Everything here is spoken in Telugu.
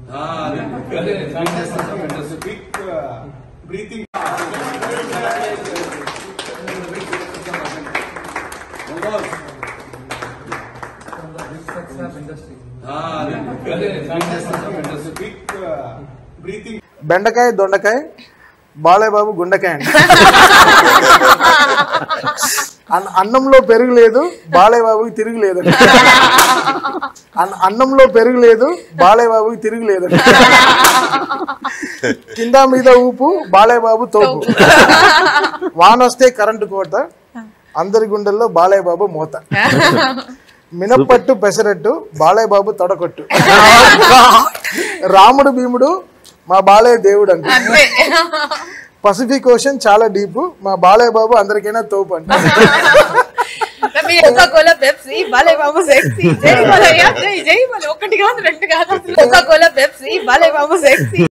క్విక్ బ్రీతింగ్ క్విక్ బ్రీతింగ్ బెండకాయ దొండకాయ బాలయ్య బాబు గుండకాయ అండి అన్న- అన్నంలో పెరుగు లేదు బాలయ్య బాబుకి తిరుగు లేదు అన్న- అన్నంలో పెరుగు లేదు బాలయ్య బాబుకి తిరుగు లేదు కింద మీద ఊపు బాలయ్య బాబు తోపు వాన వస్తే కరెంటు కోత అందరి గుండెల్లో బాలయ్య బాబు మోత మినప్పట్టు పెసరట్టు బాలయ్య బాబు తొడకొట్టు రాముడు భీముడు మా బాలయ్య దేవుడు అంట పసిఫిక్ ఓషన్ చాలా డీప్ మా బాలయ్య బాబు అందరికైనా తోపు అంట కోకా కోలా పెప్సీ బాలే బాబు సెక్సీ జై బాలయ్య జై జై బాలయ్య ఒకటి కాదు రెండు కాదు కోకా కోలా పెప్సీ బాలే బాబు సెక్సీ